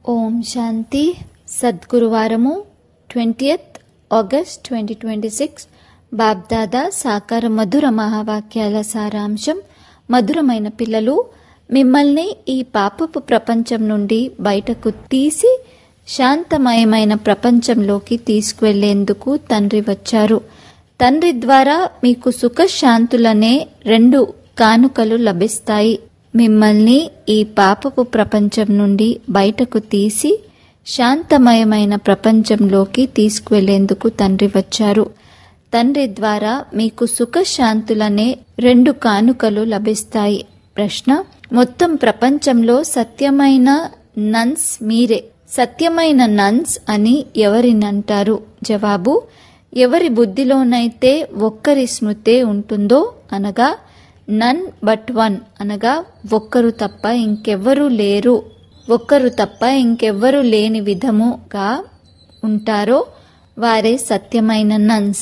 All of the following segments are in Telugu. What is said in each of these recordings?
ఓం శాంతి సద్గురువారము twentieth August twenty twenty six BapDada సాకార మధుర మహావాక్యాల సారాంశం మధురమైన పిల్లలు మిమ్మల్ని ఈ పాపపు ప్రపంచం నుండి బయటకు తీసి శాంతమయమైన ప్రపంచంలోకి తీసుకువెళ్లేందుకు తండ్రి వచ్చారు తండ్రి ద్వారా మీకు సుఖశాంతులనే రెండు కానుకలు లభిస్తాయి మిమ్మల్ని ఈ పాపపు ప్రపంచం నుండి బయటకు తీసి శాంతమయమైన ప్రపంచంలోకి తీసుకువెళ్లేందుకు తండ్రి వచ్చారు తండ్రి ద్వారా మీకు సుఖశాంతులనే రెండు కానుకలు లభిస్తాయి ప్రశ్న మొత్తం ప్రపంచంలో సత్యమైన నన్స్ మీరే సత్యమైన నన్స్ అని ఎవరినంటారు జవాబు ఎవరి బుద్ధిలోనైతే ఒక్కరి స్మృతే ఉంటుందో అనగా నన్ బట్ వన్ అనగా ఒక్కరు తప్ప ఇంకెవ్వరూ లేరు ఒక్కరు తప్ప ఇంకెవ్వరూ లేని విధముగా ఉంటారో వారే సత్యమైన నన్స్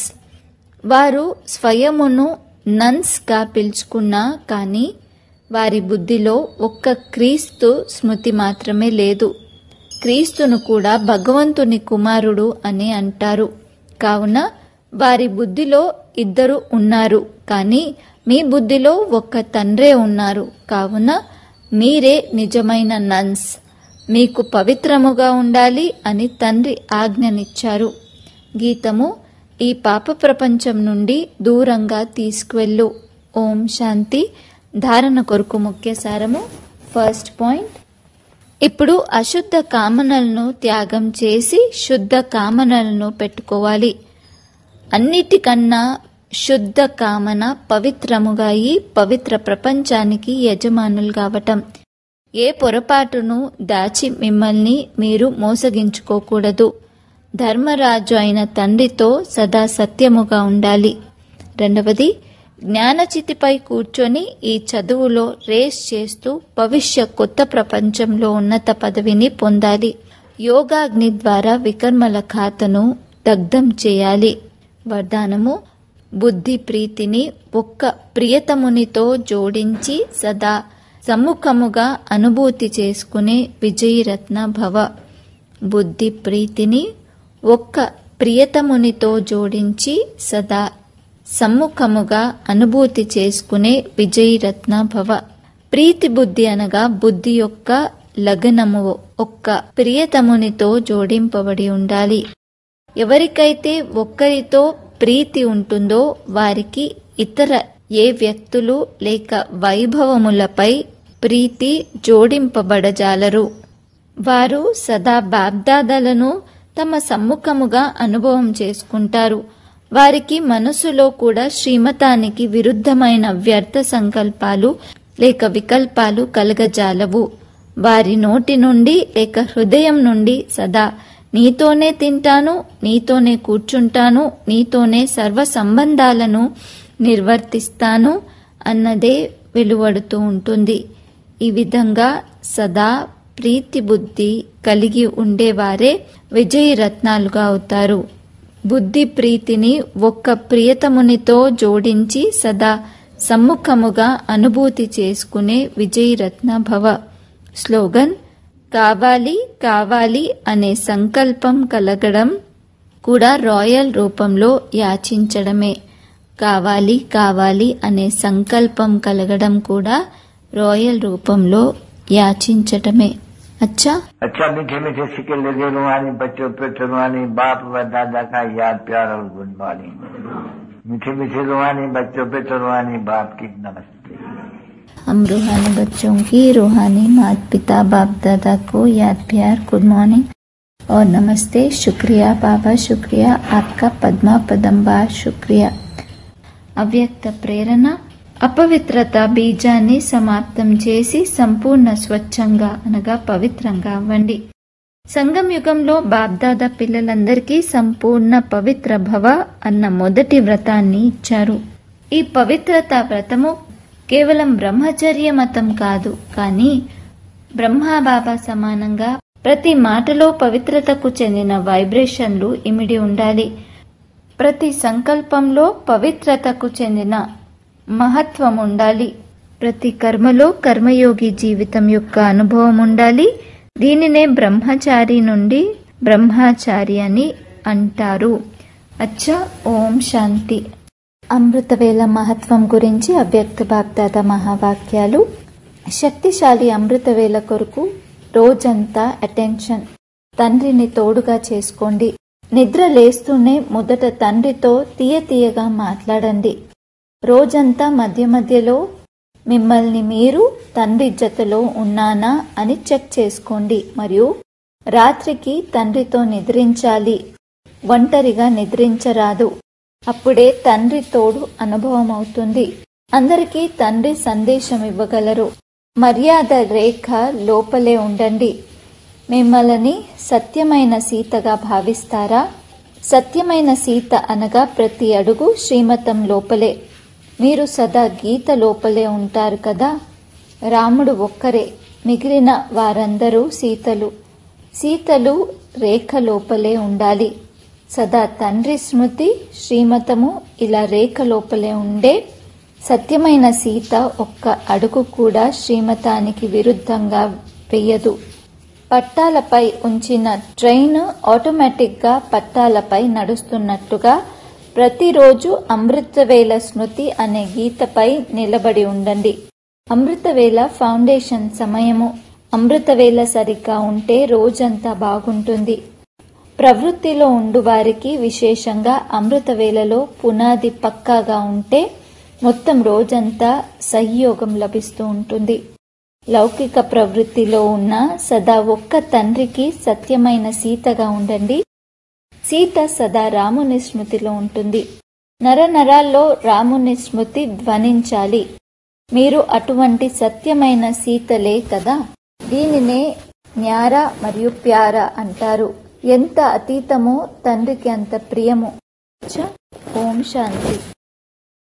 వారు స్వయమును నన్స్గా పిలుచుకున్నా కానీ వారి బుద్ధిలో ఒక్క క్రీస్తు స్మృతి మాత్రమే లేదు క్రీస్తును కూడా భగవంతుని కుమారుడు అని అంటారు కావున వారి బుద్ధిలో ఇద్దరు ఉన్నారు కానీ మీ బుద్ధిలో ఒక్క తండ్రే ఉన్నారు కావున మీరే నిజమైన నన్స్ మీకు పవిత్రముగా ఉండాలి అని తండ్రి ఆజ్ఞనిచ్చారు గీతము ఈ పాప ప్రపంచం నుండి దూరంగా తీసుకువెళ్ళు ఓం శాంతి ధారణ కొరకు ముఖ్య సారము ఫస్ట్ పాయింట్ ఇప్పుడు అశుద్ధ కామనలను త్యాగం చేసి శుద్ధ కామనలను పెట్టుకోవాలి అన్నిటికన్నా శుద్ధ కామన పవిత్రముగా ఈ పవిత్ర ప్రపంచానికి యజమానులు కావటం ఏ పొరపాటును దాచి మిమ్మల్ని మీరు మోసగించుకోకూడదు ధర్మరాజు అయిన తండ్రితో సదా సత్యముగా ఉండాలి రెండవది జ్ఞానచితిపై కూర్చొని ఈ చదువులో రేస్ చేస్తూ భవిష్య కొత్త ప్రపంచంలో ఉన్నత పదవిని పొందాలి యోగాగ్ని ద్వారా వికర్మల ఖాతను దగ్ధం చేయాలి వరదానము బుద్ధి ప్రీతిని ఒక్క ప్రియతమునితో జోడించి సదా సమ్ముఖముగా అనుభూతి చేసుకునే విజయరత్న భవ బుద్ధి ప్రీతిని ఒక్క ప్రియతమునితో జోడించి సదా సమ్ముఖముగా అనుభూతి చేసుకునే విజయరత్న భవ ప్రీతి బుద్ధి అనగా బుద్ధి యొక్క లగనము ఒక్క ప్రియతమునితో జోడింపబడి ఉండాలి ఎవరికైతే ఒక్కరితో ప్రీతి ఉంటుందో వారికి ఇతర ఏ వ్యక్తులు లేక వైభవములపై ప్రీతి జోడింపబడజాలరు వారు సదా బాబ్దాదలను తమ సమ్ముఖముగా అనుభవం చేసుకుంటారు వారికి మనసులో కూడా శ్రీమతానికి విరుద్ధమైన వ్యర్థ సంకల్పాలు లేక వికల్పాలు కలగజాలవు వారి నోటి నుండి లేక హృదయం నుండి సదా నీతోనే తింటాను నీతోనే కూర్చుంటాను నీతోనే సర్వ సంబంధాలను నిర్వర్తిస్తాను అన్నదే వెలువడుతూ ఉంటుంది ఈ విధంగా సదా ప్రీతి బుద్ధి కలిగి ఉండేవారే విజయరత్నాలుగా అవుతారు బుద్ధి ప్రీతిని ఒక్క ప్రియతమునితో జోడించి సదా సమ్ముఖముగా అనుభూతి చేసుకునే విజయరత్న భవ స్లోగన్ కావాలి కావాలి అనే సంకల్పం కలగడం కూడా రాయల్ రూపంలో యాచించడమే కావాలి కావాలి అనే సంకల్పం కలగడం కూడా రాయల్ రూపంలో యాచించటమే अच्छा अच्छा मीठे मीठे सिक्के लगे रुहानी बच्चों पे रुहानी बाप व दादा का याद प्यार और गुड मॉर्निंग मीठे मीठे रुहानी बच्चों पे रुहानी बाप की नमस्ते हम रूहानी बच्चों की रूहानी माता पिता बाप दादा को याद प्यार गुड मॉर्निंग और नमस्ते शुक्रिया बाबा शुक्रिया आपका पद्मा पदंबा शुक्रिया అవ్యక్త ప్రేరణ అపవిత్రత బీజాన్ని సమాప్తం చేసి సంపూర్ణ స్వచ్ఛంగా అనగా పవిత్రంగా అవ్వండి సంగం యుగంలో బాబ్దాదా పిల్లలందరికీ సంపూర్ణ పవిత్ర భవ అన్న మొదటి వ్రతాన్ని ఇచ్చారు ఈ పవిత్రత వ్రతము కేవలం బ్రహ్మచర్య మతం కాదు కానీ బ్రహ్మాబాబా సమానంగా ప్రతి మాటలో పవిత్రతకు చెందిన వైబ్రేషన్లు ఇమిడి ఉండాలి ప్రతి సంకల్పంలో పవిత్రతకు చెందిన మహత్వం ఉండాలి ప్రతి కర్మలో కర్మయోగి జీవితం యొక్క అనుభవం ఉండాలి దీనినే బ్రహ్మచారి నుండి బ్రహ్మచారి అని అంటారు అచ్చా ఓం శాంతి అమృతవేల మహత్వం గురించి అవ్యక్త బాప్దాద మహావాక్యాలు శక్తిశాలి అమృతవేల కొరకు రోజంతా అటెన్షన్ తండ్రిని తోడుగా చేసుకోండి నిద్ర లేస్తూనే మొదట తండ్రితో తీయ తీయగా మాట్లాడండి రోజంతా మధ్య మధ్యలో మిమ్మల్ని మీరు తండ్రి జతలో ఉన్నానా అని చెక్ చేసుకోండి మరియు రాత్రికి తండ్రితో నిద్రించాలి ఒంటరిగా నిద్రించరాదు అప్పుడే తండ్రి తోడు అనుభవం అవుతుంది అందరికీ తండ్రి సందేశం ఇవ్వగలరు మర్యాద రేఖ లోపలే ఉండండి మిమ్మల్ని సత్యమైన సీతగా భావిస్తారా సత్యమైన సీత అనగా ప్రతి అడుగు శ్రీమతం లోపలే మీరు సదా గీత లోపలే ఉంటారు కదా రాముడు ఒక్కరే మిగిలిన వారందరూ సీతలు సీతలు రేఖ లోపలే ఉండాలి సదా తండ్రి స్మృతి శ్రీమతము ఇలా రేఖ లోపలే ఉండే సత్యమైన సీత ఒక్క అడుగు కూడా శ్రీమతానికి విరుద్ధంగా వెయ్యదు పట్టాలపై ఉంచిన ట్రైన్ ఆటోమేటిక్గా పట్టాలపై నడుస్తున్నట్టుగా ప్రతిరోజు అమృతవేల స్మృతి అనే గీతపై నిలబడి ఉండండి అమృతవేల ఫౌండేషన్ సమయము అమృతవేల సరిగ్గా ఉంటే రోజంతా బాగుంటుంది ప్రవృత్తిలో ఉండు వారికి విశేషంగా అమృతవేలలో పునాది పక్కాగా ఉంటే మొత్తం రోజంతా సహయోగం లభిస్తూ ఉంటుంది లౌకిక ప్రవృత్తిలో ఉన్న సదా ఒక్క తండ్రికి సత్యమైన సీతగా ఉండండి సీత సదా రాముని స్మృతిలో ఉంటుంది నరనరాల్లో రాముని స్మృతి ధ్వనించాలి మీరు అటువంటి సత్యమైన సీతలే కదా దీనినే న్యార మరియు ప్యార అంటారు ఎంత అతీతమో తండ్రికి అంత ప్రియము ఓం శాంతి